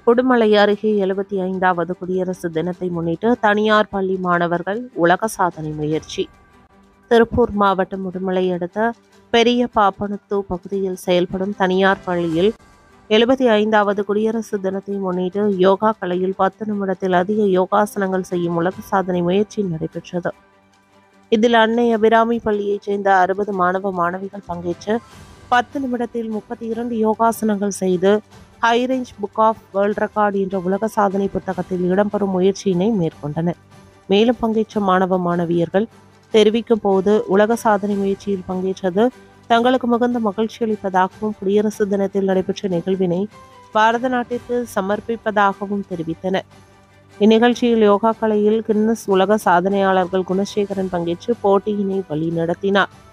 உடுமலை அருகே எழுபத்தி ஐந்தாவது குடியரசு தினத்தை முன்னிட்டு தனியார் பள்ளி மாணவர்கள் உலக சாதனை முயற்சி திருப்பூர் மாவட்டம் உடுமலை அடுத்த பெரிய பாப்பனத்து பகுதியில் செயல்படும் தனியார் பள்ளியில் எழுபத்தி ஐந்தாவது குடியரசு தினத்தை முன்னிட்டு யோகா கலையில் பத்து நிமிடத்தில் அதிக யோகாசனங்கள் செய்யும் உலக சாதனை முயற்சி நடைபெற்றது இதில் அன்னை அபிராமி பள்ளியைச் சேர்ந்த அறுபது மாணவ மாணவிகள் பங்கேற்று பத்து நிமிடத்தில் முப்பத்தி இரண்டு யோகாசனங்கள் செய்து high range book of world record என்ற உலக சாதனை புத்தகத்தில் இடம்பெறும் முயற்சியினை மேற்கொண்டனர் மேலும் பங்கேற்ற மாணவ மாணவியர்கள் தெரிவிக்கும் போது உலக சாதனை முயற்சியில் பங்கேற்றது தங்களுக்கு மிகுந்த மகிழ்ச்சி அளிப்பதாகவும் குடியரசு தினத்தில் நடைபெற்ற நிகழ்வினை பாரத நாட்டிற்கு சமர்ப்பிப்பதாகவும் தெரிவித்தனர் இந்நிகழ்ச்சியில் யோகா கலையில் கின்னஸ் உலக சாதனையாளர்கள் குணசேகரன் பங்கேற்று போட்டியினை வழிநடத்தினார்